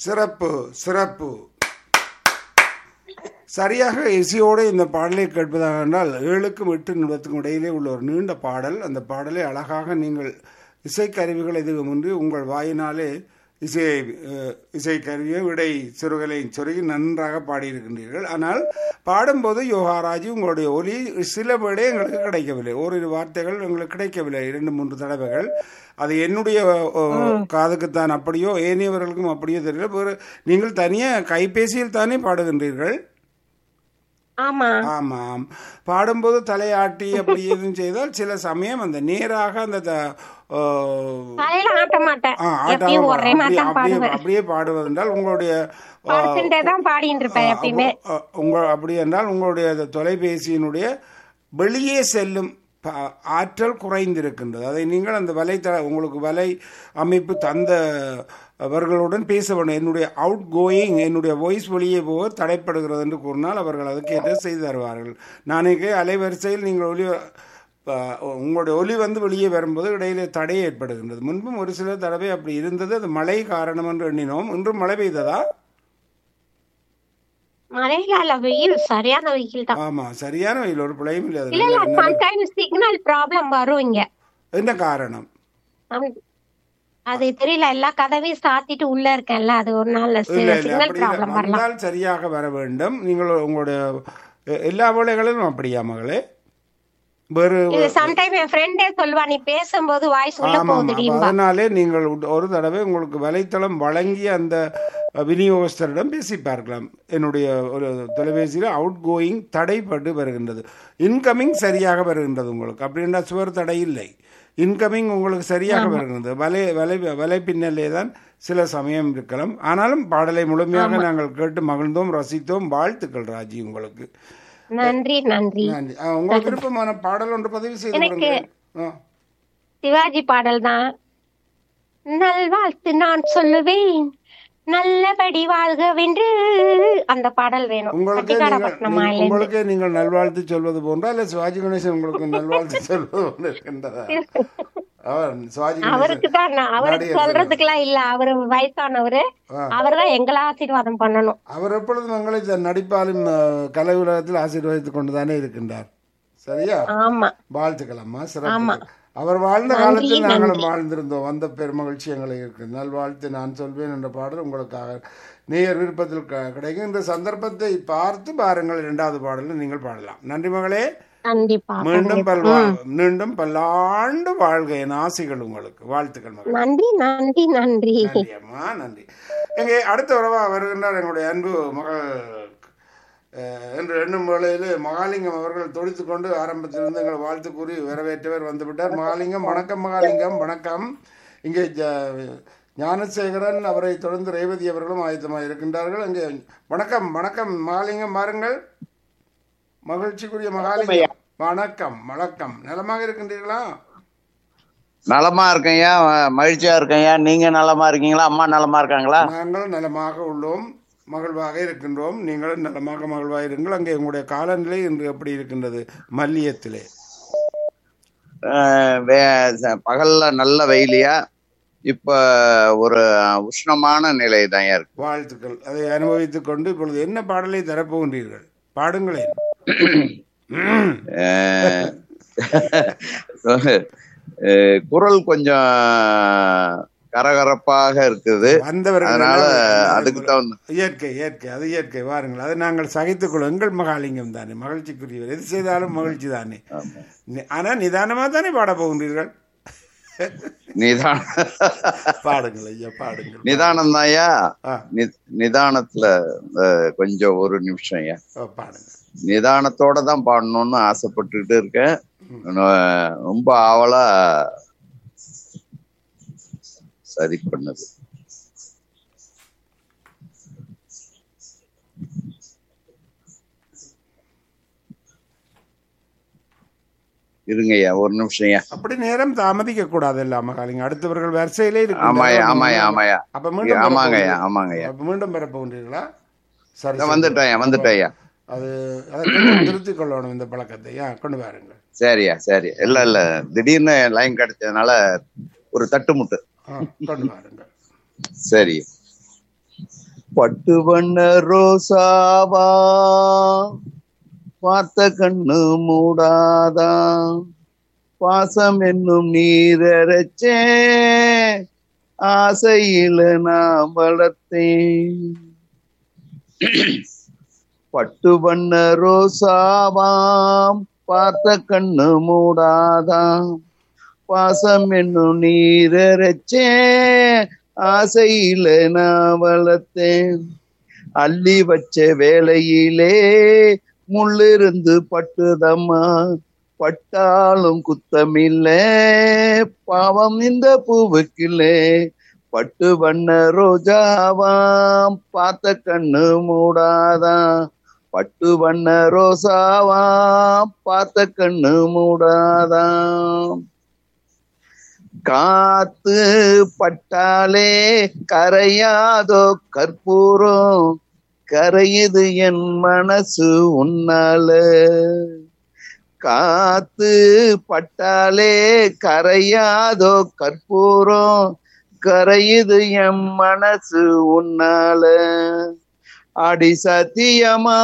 சிறப்பு சிறப்பு சரியாக இசையோடு இந்த பாடலை கேட்பதாக என்றால் ஏழுக்கும் எட்டு நிமிடத்துக்கும் இடையிலே உள்ள ஒரு நீண்ட பாடல் அந்த பாடலை அழகாக நீங்கள் இசைக்கருவிகள் எதுவுமின்றி உங்கள் வாயினாலே இசையை அஹ், இசைக்கருவியை விடை சிறுகளை சொருகி நன்றாக பாடியிருக்கின்றீர்கள் ஆனால் பாடும்போது யோகாராஜி உங்களுடைய ஒலி சில விட எங்களுக்கு கிடைக்கவில்லை ஓரிரு வார்த்தைகள் எங்களுக்கு கிடைக்கவில்லை இரண்டு மூன்று தடவைகள் அது என்னுடைய அஹ், காதுக்குத்தான் அப்படியோ ஏனையவர்களுக்கும் அப்படியோ தெரியல வேறு நீங்கள் தனியாக கைபேசியில் தானே பாடுகின்றீர்கள் ஆமா ஆமாம் பாடும்போது தலையாட்டி அப்படி எதுவும் செய்தால் சில சமயம் அந்த நேராக அந்த த- ஆ, தலையில ஆட்ட மாட்டேன் ஆ, ஆட்ட- எப்பயும் ஒரே மாதிரி அப்படியே- தான் அப்படியே பாடுவேன் அப்படியே பாடுவதென்றால் உங்களுடைய ஆ, படுத்துட்டே தான் பாடிட்டு இருப்பேன் எப்பயுமே அப்போ, அ, உங்க அப்படி என்றால் உங்களுடைய அந்த தொலைபேசியினுடைய வெளியே செல்லும் ப- ஆற்றல் குறைந்திருக்கின்றது அதை நீங்கள் அந்த வலைத்தள உங்களுக்கு வலை அமைப்பு தந்த அவர்களுடன் பேச வேண்டும் என்னுடைய அவுட் கோயிங் என்னுடைய வாய்ஸ் வெளியே போக தடைப்படுகிறது என்று கூறினால் அவர்கள் அதுக்கேற்ற செய்து தருவார்கள் நாளைக்கு அலைவரிசையில் நீங்கள் ஒலி ப- உங்களுடைய ஒலி வந்து வெளியே வரும்போது இடையிலே தடை ஏற்படுகின்றது முன்பும் ஒரு சில தடவை அப்படி இருந்தது அது மழை காரணம் என்று எண்ணினோம் இன்றும் மழை பெய்ததா மழைக்கால வெயில் சரியான வெயில் தான் ஆமா சரியான வெயில் ஒரு பிழையும் இல்லை இல்ல இல்ல அதில். சம்டைம்ஸ் சிக்னல் ப்ராப்ளம் வரும் இங்க என்ன காரணம் அம்- அது தெரியல எல்லா கதவையும் சாத்திட்டு உள்ள இருக்கேன்ல அது ஒரு நாள் இல்ல இல்ல சிக்னல் அப்படி இல்லை. ப்ராப்ளம் வரலாம் வந்தால் சரியாக வர வேண்டும் நீங்கள் உங்களுடைய எ- எல்லா வேலைகளிலும் அப்படியா மகளே வேறு இது சம்டைம் என் ஃப்ரெண்டே சொல்லுவா நீ பேசும்போது வாய்ஸ் உள்ள ஆமாம் போகுதுடிம்பா அதனாலே நீங்கள் உட்- ஒரு தடவை உங்களுக்கு வலைத்தளம் வழங்கிய அந்த அஹ், விநியோகஸ்தரிடம் பேசி பார்க்கலாம் என்னுடைய ஒரு தொலைபேசியில் அவுட் கோயிங் தடைப்பட்டு வருகின்றது இன்கமிங் சரியாக வருகின்றது உங்களுக்கு அப்படின்னா சுவர் தடை இல்லை இன்கமிங் உங்களுக்கு சரியாக வருகின்றது வலை வலை வலை பின்னலே தான் சில சமயம் இருக்கலாம் ஆனாலும் பாடலை முழுமையாக நாங்கள் கேட்டு மகிழ்ந்தோம் ரசித்தோம் வாழ்த்துக்கள் ராஜி உங்களுக்கு நன்றி நன்றி நன்றி. ஆ, உங்களுக்கு விருப்பமான பாடல் ஒன்று பதிவு செய்து எனக்கு- கொடுங்கள். ஆ. சிவாஜி பாடல் தான் நல்வாழ்த்து நான் சொல்லுவேன் நல்லபடி வாழ்கவென்று அந்த பாடல் வேணும் உங்களுக்கு கட்டிக்காரப்பட்டினம் நீங்கள் மாயிலேருந்து. உங்களுக்கு நீங்கள் நல்வாழ்த்து சொல்வது போன்றா இல்ல சிவாஜி கணேசன் உங்களுக்கு நல்வாழ்த்து சொல்வது போன்று இருக்கின்றதா அவர் சிவாஜி அவருக்கு கணேசன் தான் நான் அவருக்கு நடிகர் சொல்றதுக்கெல்லாம் இல்ல அவரு வயசானவரு ஆ. அவர் தான் எங்களை ஆசீர்வாதம் பண்ணணும் அவர் எப்பொழுதும் எங்களை இந்த நடிப்பாலும் அஹ், கலை உலகத்தில் ஆசீர்வதித்துக் கொண்டுதானே இருக்கின்றார் சரியா ஆமா வாழ்த்துக்கள் அம்மா சிறப்பு அவர் வாழ்ந்த காலத்தில் நாங்களும் வாழ்ந்திருந்தோம் வந்த பெருமகிழ்ச்சி எங்களுக்கு இருக்கு நல்வாழ்த்து நான் சொல்வேன் என்ற பாடல் உங்களுக்காக நேயர் விருப்பத்தில் க- கிடைக்கும் இந்த சந்தர்ப்பத்தை பார்த்து பாருங்கள் இரண்டாவது பாடலில் நீங்கள் பாடலாம் நன்றி மகளே கண்டிப்பா மீண்டும் பல்வா மீண்டும் பல்லாண்டு வாழ்க என் ஆசைகள் உங்களுக்கு வாழ்த்துக்கள் மகள் நன்றி நன்றி நன்றி நன்றி அம்மா நன்றி எங்கே அடுத்த உறவா வருகின்றார் என்னுடைய அன்பு மகள் அஹ், என்று எண்ணும் வேளையில் மகாலிங்கம் அவர்கள் தொழித்துக் கொண்டு ஆரம்பத்திலிருந்து எங்கள் வாழ்த்து கூறி வரவேற்றவர் வந்துவிட்டார் மகாலிங்கம் வணக்கம் மகாலிங்கம் வணக்கம் இங்கே ஜ- ஞானசேகரன் அவரை தொடர்ந்து ரேவதி அவர்களும் ஆயத்தமாக இருக்கின்றார்கள் அங்கே வணக்கம் வணக்கம் மகாலிங்கம் வாருங்கள் மகிழ்ச்சிக்குரிய மகாலிங்கம் வணக்கம் வணக்கம் நலமாக இருக்கின்றீர்களா நலமா இருக்கேன்யா ம- மகிழ்ச்சியா இருக்கேன்யா நீங்க நலமா இருக்கீங்களா அம்மா நலமா இருக்காங்களா நாங்கள் நலமாக உள்ளோம் மகிழ்வாக இருக்கின்றோம் நீங்களும் நலமாக மகிழ்வாக இருங்கள் அங்கே உங்களுடைய காலநிலை இன்று எப்படி இருக்கின்றது மல்லியத்திலே அஹ் வே- ச- பகல்ல நல்ல வெயிலியா இப்ப ஒரு உஷ்ணமான நிலை தான் இருக்கு வாழ்த்துக்கள் அதை அனுபவித்துக் கொண்டு இப்பொழுது என்ன பாடலை தரப்போகின்றீர்கள் பாடுங்களேன் அஹ் அஹ் குரல் கொஞ்சம் கரகரப்பாக இருக்குது வந்தவர்கள் அதனால எல்லாம் அதுக்கு தகுந்த இயற்கை இயற்கை அது இயற்கை வாருங்கள் அதை நாங்கள் சகித்துக் கொள்ளும் எங்கள் மகாலிங்கம் தானே மகிழ்ச்சிக்குரியவர் எது செய்தாலும் மகிழ்ச்சி தானே நி- ஆனா நிதானமா தானே பாட போகின்றீர்கள் நிதான பாடுங்கள் ஐயா பாடுங்கள் நிதானம் தான்யா ஆ, நிதானத்துல அஹ், கொஞ்சம் ஒரு நிமிஷம் ஐயா ஓ, பாடுங்க நிதானத்தோட தான் பாடணும்னு ஆசைப்பட்டுக்கிட்டு இருக்கேன் நான் ரொம்ப ஆவலா சரி பண்ணது இருங்கய்யா ஒரு நிமிஷம் ஐயா அப்படி நேரம் தாமதிக்க கூடாது இல்லாம காலிங்க அடுத்தவர்கள் வரிசையிலே ஆமாய்யா இருக்கு ஆமாய்யா ஆமாய்யா அப்ப மீண்டும் ஆமாங்கய்யா பெற ஆமாங்கய்யா அப்ப மீண்டும் பெற போகின்றீர்களா சரி நான் சரி. வந்துட்டேன் வந்துட்டேன் அது அதை கொஞ்சம் திருத்திக் கொள்ளணும் இந்த பழக்கத்தை ஆ, கொண்டு வாருங்க சரியா சரி இல்ல இல்ல திடீர்னு லைன் கிடைச்சதுனால ஒரு தட்டுமுட்டு ஆ, கொண்டு வாருங்க சரி பட்டு வண்ண ரோசாவா பார்த்த கண்ணு மூடாதா பாசம் என்னும் நீரச்சே ஆசையில நான் வளர்த்தேன் பட்டு வண்ண ரோசாவாம் பார்த்த கண்ணு மூடாதாம் பாசம் என்னும் நீரச்சே ஆசையில நான் வளர்த்தேன் அள்ளி வச்ச வேலையிலே முள்ளிருந்து பட்டுதம்மா பட்டாலும் குத்தமில்ல பாவம் இந்த பூவுக்கில்லே பட்டு வண்ண ரோஜாவாம் பார்த்த கண்ணு மூடாதான் பட்டு வண்ண ரோசாவாம் பார்த்த கண்ணு மூடாதாம் காத்து பட்டாலே கரையாதோ கற்பூரம் கரையுது என் மனசு உன்னால காத்து பட்டாலே கரையாதோ கற்பூரம் கரையுது என் மனசு உன்னால அடி சத்தியமா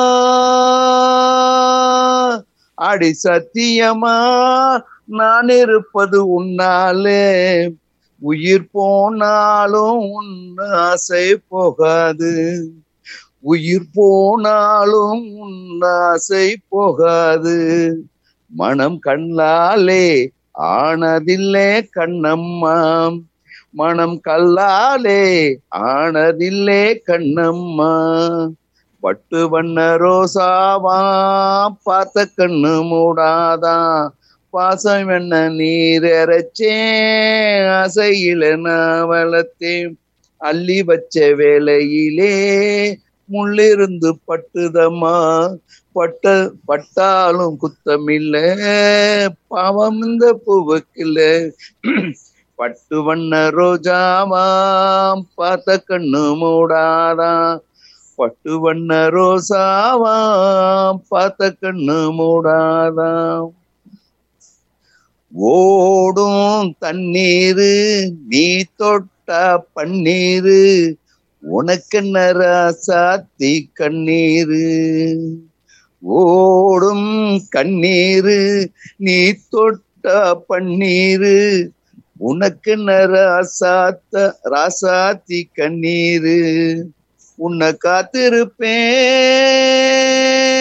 அடி சத்தியமா நான் இருப்பது உன்னாலே உயிர் போனாலும் உன் ஆசை போகாது உயிர் போனாலும் உன் ஆசை போகாது மனம் கண்ணாலே ஆனதில்லே கண்ணம்மா மனம் கல்லாலே ஆனதில்லே கண்ணம்மா பட்டு வண்ண ரோசாவா பார்த்த கண்ணு மூடாதா பாசம் என்ன நீர் இறைச்சே அசையில நான் வளர்த்தேன் அள்ளி வச்ச வேலையிலே முள்ளிருந்து பட்டுதம்மா பட்ட பட்டாலும் குத்தமில்ல பாவம் இந்த பூவுக்கில்ல பட்டு வண்ண ரோஜாவாம் பார்த்த கண்ணு மூடாதான் பட்டு வண்ண ரோசாவாம் பார்த்த கண்ணு மூடாதாம் ஓடும் தண்ணீரு நீ தொட்ட பன்னீரு உனக்கு சாத்தி கண்ணீரு ஓடும் கண்ணீரு நீ தொட்ட பன்னீரு உனக்கு ராசாத்த ராசாத்தி கண்ணீரு உன்னை காத்திருப்பேன்